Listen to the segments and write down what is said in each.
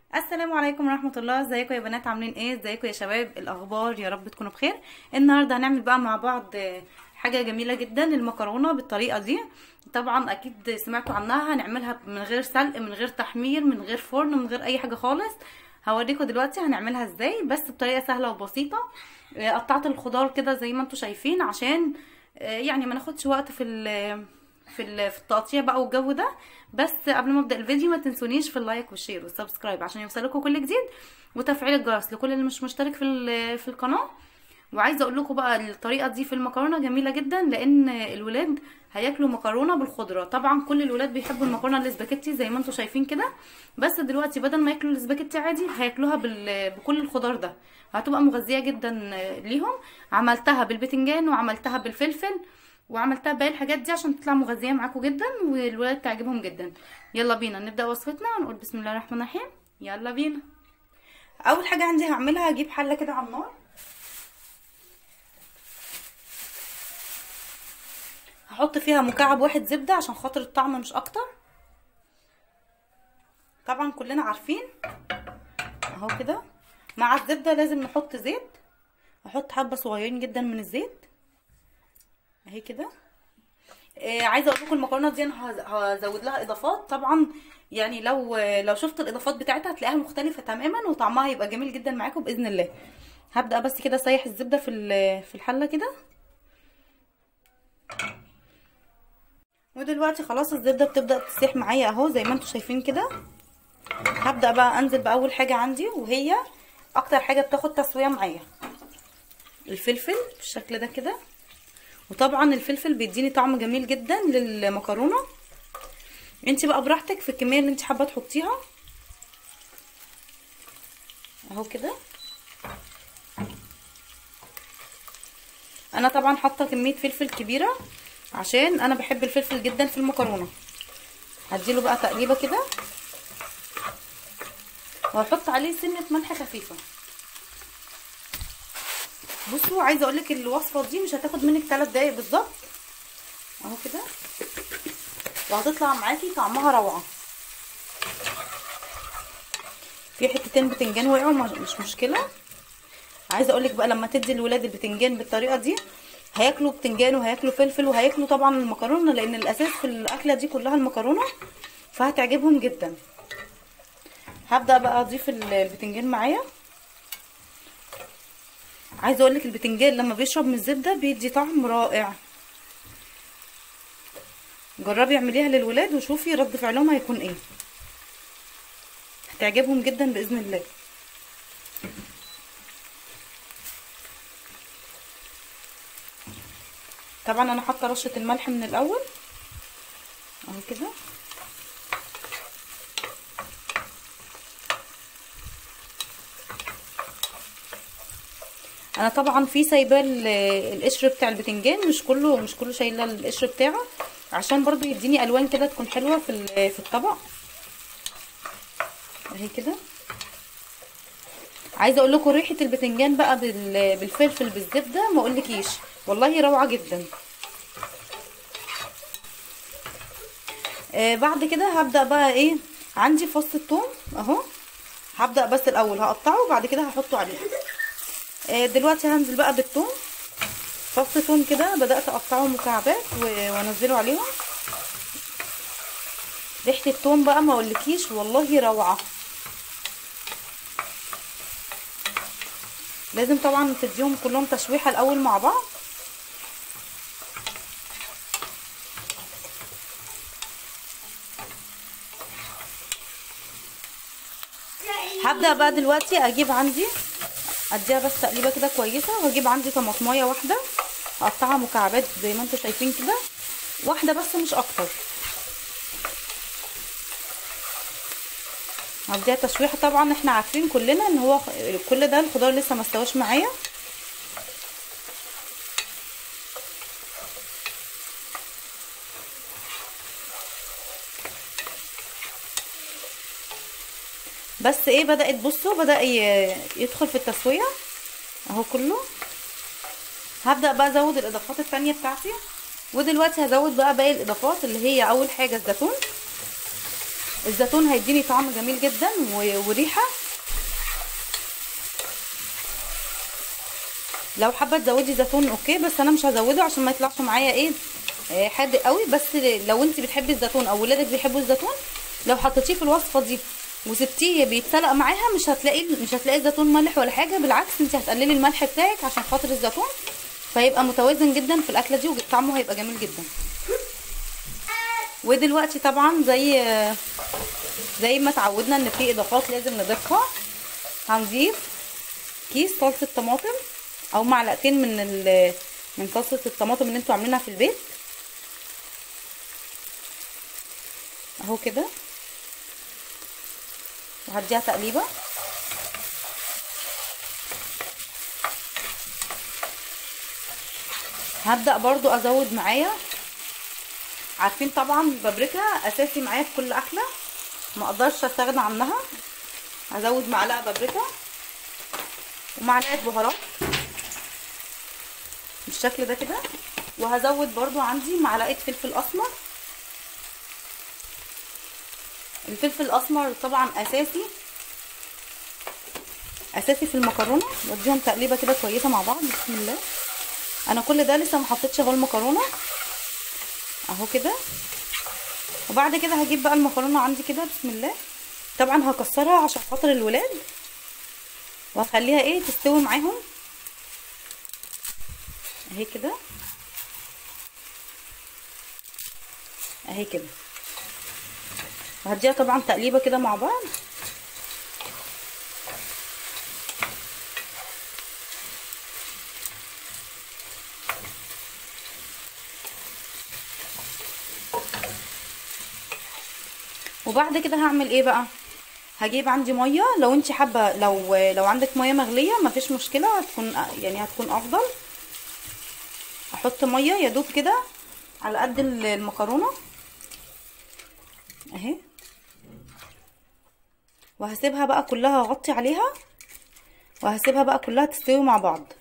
السلام عليكم ورحمة الله ازيكم يا بنات عاملين ايه ازيكم يا شباب الاخبار يا رب تكونوا بخير النهاردة هنعمل بقى مع بعض آه، حاجة جميلة جدا المكرونة بالطريقة دي طبعا اكيد سمعتوا عنها هنعملها من غير سلق من غير تحمير من غير فرن من غير اي حاجة خالص هوريكم دلوقتي هنعملها ازاي بس بطريقة سهلة وبسيطة آه، قطعت الخضار كده زي ما انتوا شايفين عشان آه، يعني ما ناخدش وقت في ال في ال- في التقطيع بقى والجو ده بس قبل ما ابدا الفيديو ما تنسونيش في اللايك والشير والسبسكرايب عشان يوصلكم كل جديد وتفعيل الجرس لكل اللي مش مشترك في ال- في القناه وعايزه اقول لكم بقى الطريقه دي في المكرونه جميله جدا لان الولاد هياكلوا مكرونه بالخضره طبعا كل الولاد بيحبوا المكرونه الاسباجيتي زي ما انتم شايفين كده بس دلوقتي بدل ما ياكلوا الاسباجيتي عادي هياكلوها بال- بكل الخضار ده هتبقى مغذيه جدا ليهم عملتها بالبتنجان وعملتها بالفلفل وعملتها باقي الحاجات دي عشان تطلع مغذيه معاكم جدا والولاد تعجبهم جدا يلا بينا نبدا وصفتنا ونقول بسم الله الرحمن الرحيم يلا بينا اول حاجه عندي هعملها هجيب حله كده على النار هحط فيها مكعب واحد زبده عشان خاطر الطعم مش اكتر طبعا كلنا عارفين اهو كده مع الزبده لازم نحط زيت هحط حبه صغيرين جدا من الزيت اهي كده آه عايزه اقول لكم المكرونه دي انا هز- هزود لها اضافات طبعا يعني لو لو شفت الاضافات بتاعتها هتلاقيها مختلفه تماما وطعمها هيبقى جميل جدا معاكم باذن الله هبدا بس كده اسيح الزبده في ال- في الحله كده ودلوقتي خلاص الزبده بتبدا تسيح معايا اهو زي ما انتم شايفين كده هبدا بقى انزل باول حاجه عندي وهي اكتر حاجه بتاخد تسويه معايا الفلفل بالشكل ده كده وطبعا الفلفل بيديني طعم جميل جدا للمكرونه انت بقى براحتك في الكميه اللي انت حابه تحطيها اهو كده انا طبعا حاطه كميه فلفل كبيره عشان انا بحب الفلفل جدا في المكرونه هديله بقى تقليبه كده وهحط عليه سنه ملح خفيفه بصوا عايزه اقول لك الوصفه دي مش هتاخد منك 3 دقايق بالظبط اهو كده وهتطلع معاكي طعمها روعه في حتتين بتنجان وقعوا مش مشكله عايزه اقول لك بقى لما تدي الولاد البتنجان بالطريقه دي هياكلوا بتنجان وهياكلوا فلفل وهياكلوا طبعا المكرونه لان الاساس في الاكله دي كلها المكرونه فهتعجبهم جدا هبدا بقى اضيف البتنجان معايا عايزه اقول لك البتنجان لما بيشرب من الزبده بيدي طعم رائع جربي اعمليها للولاد وشوفي رد فعلهم هيكون ايه هتعجبهم جدا باذن الله طبعا انا حاطه رشه الملح من الاول اهو كده انا طبعا في سايبه القشر بتاع البتنجان مش كله مش كله شايله القشر بتاعه عشان برضو يديني الوان كده تكون حلوه في في الطبق اهي كده عايزه اقول لكم ريحه البتنجان بقى بالفلفل بالزبده ما اقولكيش والله روعه جدا آه بعد كده هبدا بقى ايه عندي فص الثوم اهو هبدا بس الاول هقطعه وبعد كده هحطه عليه آه دلوقتي هنزل بقى بالثوم فص ثوم كده بدات اقطعه مكعبات وانزله عليهم ريحه الثوم بقى ما اقولكيش والله روعه لازم طبعا تديهم كلهم تشويحه الاول مع بعض هبدا بقى دلوقتي اجيب عندي اديها بس تقليبه كده كويسه واجيب عندي طماطمايه واحده اقطعها مكعبات زي ما انتم شايفين كده واحده بس مش اكتر هديها تشويحه طبعا احنا عارفين كلنا ان هو كل ده الخضار لسه ما استواش معايا بس ايه بدات بصوا بدا يدخل في التسويه اهو كله هبدا بقى ازود الاضافات التانية بتاعتي ودلوقتي هزود بقى باقي الاضافات اللي هي اول حاجه الزيتون الزيتون هيديني طعم جميل جدا وريحه لو حابه تزودي زيتون اوكي بس انا مش هزوده عشان ما يطلعش معايا ايه حادق قوي بس لو انت بتحبي الزيتون او ولادك بيحبوا الزيتون لو حطيتيه في الوصفه دي وسبتيه بيتسلق معاها مش هتلاقي مش هتلاقي الزيتون مالح ولا حاجه بالعكس انت هتقللي الملح بتاعك عشان خاطر الزيتون فيبقى متوازن جدا في الاكله دي وطعمه هيبقى جميل جدا ودلوقتي طبعا زي زي ما اتعودنا ان في اضافات لازم نضيفها هنضيف كيس صلصه طماطم او معلقتين من من صلصه الطماطم اللي انتوا عاملينها في البيت اهو كده وهديها تقليبه هبدا برضو ازود معايا عارفين طبعا البابريكا اساسي معايا في كل اكله ما اقدرش استغنى عنها هزود معلقه بابريكا ومعلقه بهارات بالشكل ده كده وهزود برضو عندي معلقه فلفل اسمر الفلفل الاسمر طبعا اساسي اساسي في المكرونه وديهم تقليبه كده كويسه مع بعض بسم الله انا كل ده لسه ما حطيتش غير المكرونه اهو كده وبعد كده هجيب بقى المكرونه عندي كده بسم الله طبعا هكسرها عشان خاطر الولاد وهخليها ايه تستوي معاهم اهي كده اهي كده وهديها طبعا تقليبه كده مع بعض وبعد كده هعمل ايه بقى هجيب عندي ميه لو انت حابه لو لو عندك ميه مغليه مفيش مشكله هتكون يعني هتكون افضل احط ميه يا دوب كده على قد المكرونه اهي وهسيبها بقى كلها اغطي عليها وهسيبها بقى كلها تستوي مع بعض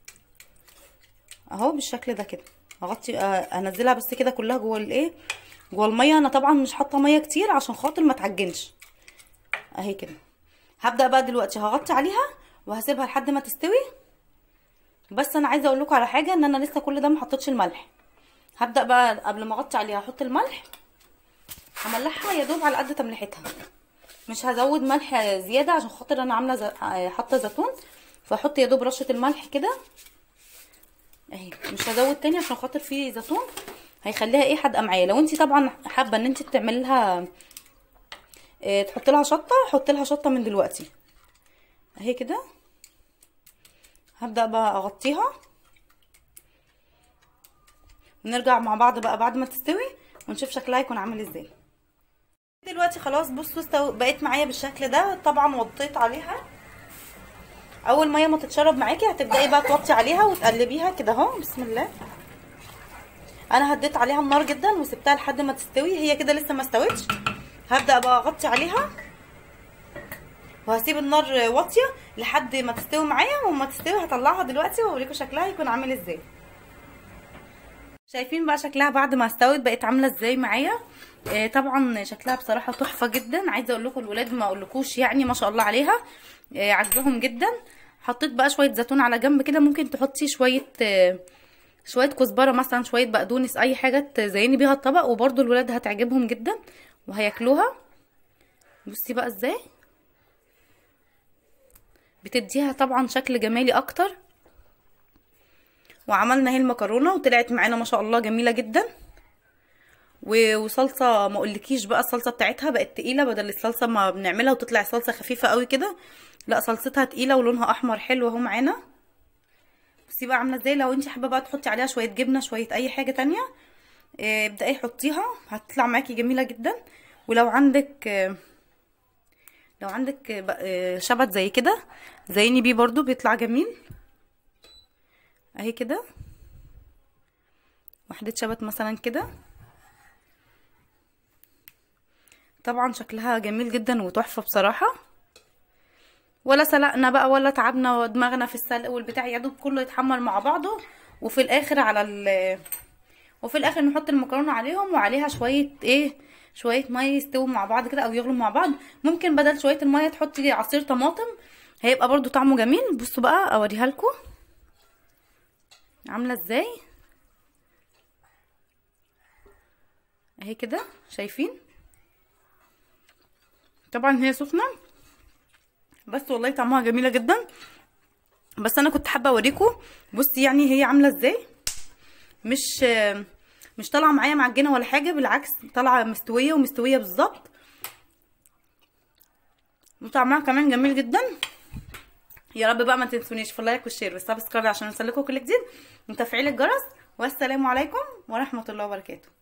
اهو بالشكل ده كده اغطي انزلها بس كده كلها جوه الايه جوه الميه انا طبعا مش حاطه ميه كتير عشان خاطر ما تعجنش اهي كده هبدا بقى دلوقتي هغطي عليها وهسيبها لحد ما تستوي بس انا عايزه اقول لكم على حاجه ان انا لسه كل ده ما حطيتش الملح هبدا بقى قبل ما اغطي عليها احط الملح هملحها يا دوب على قد تملحتها مش هزود ملح زياده عشان خاطر انا عامله زي... حاطه زيتون فاحط يا دوب رشه الملح كده اهي مش هزود تاني عشان خاطر فيه زيتون هيخليها ايه حادقه معايا لو انت طبعا حابه ان انت تعملي لها اه تحط لها شطه حط لها شطه من دلوقتي اهي كده هبدا بقى اغطيها ونرجع مع بعض بقى بعد ما تستوي ونشوف شكلها يكون عامل ازاي دلوقتي خلاص بصوا استو... بقت معايا بالشكل ده طبعا وطيت عليها اول ميه ما تتشرب معاكي هتبداي بقى توطي عليها وتقلبيها كده اهو بسم الله انا هديت عليها النار جدا وسبتها لحد ما تستوي هي كده لسه ما استوتش هبدا بقى اغطي عليها وهسيب النار واطيه لحد ما تستوي معايا وما تستوي هطلعها دلوقتي واوريكم شكلها يكون عامل ازاي شايفين بقى شكلها بعد ما استوت بقت عامله ازاي معايا آه طبعا شكلها بصراحه تحفه جدا عايزه اقول لكم الولاد ما اقولكوش يعني ما شاء الله عليها آه عجبهم جدا حطيت بقى شويه زيتون على جنب كده ممكن تحطي شويه آه شويه كزبره مثلا شويه بقدونس اي حاجه تزيني بيها الطبق وبرده الولاد هتعجبهم جدا وهياكلوها بصي بقى ازاي بتديها طبعا شكل جمالي اكتر وعملنا اهي المكرونه وطلعت معانا ما شاء الله جميله جدا وصلصه ما اقولكيش بقى الصلصه بتاعتها بقت تقيله بدل الصلصه ما بنعملها وتطلع صلصه خفيفه قوي كده لا صلصتها تقيله ولونها احمر حلو اهو معانا بصي بقى عامله ازاي لو انت حابه بقى تحطي عليها شويه جبنه شويه اي حاجه تانية ابداي حطيها هتطلع معاكي جميله جدا ولو عندك لو عندك شبت زي كده زيني بيه برضو بيطلع جميل اهي كده واحدة شبت مثلا كده طبعا شكلها جميل جدا وتحفة بصراحة ولا سلقنا بقى ولا تعبنا دماغنا في السلق والبتاع يا دوب كله يتحمر مع بعضه وفي الاخر على ال وفي الاخر نحط المكرونه عليهم وعليها شويه ايه شويه ميه يستووا مع بعض كده او يغلوا مع بعض ممكن بدل شويه الميه تحطي عصير طماطم هيبقى برضو طعمه جميل بصوا بقى اوريها لكم عامله ازاي اهي كده شايفين طبعا هي سخنه بس والله طعمها جميله جدا بس انا كنت حابه اوريكم بصي يعني هي عامله ازاي مش مش طالعه معايا معجنه ولا حاجه بالعكس طالعه مستويه ومستويه بالظبط وطعمها كمان جميل جدا يا رب بقى ما تنسونيش في اللايك والشير والسبسكرايب عشان يوصلكوا كل جديد وتفعيل الجرس والسلام عليكم ورحمه الله وبركاته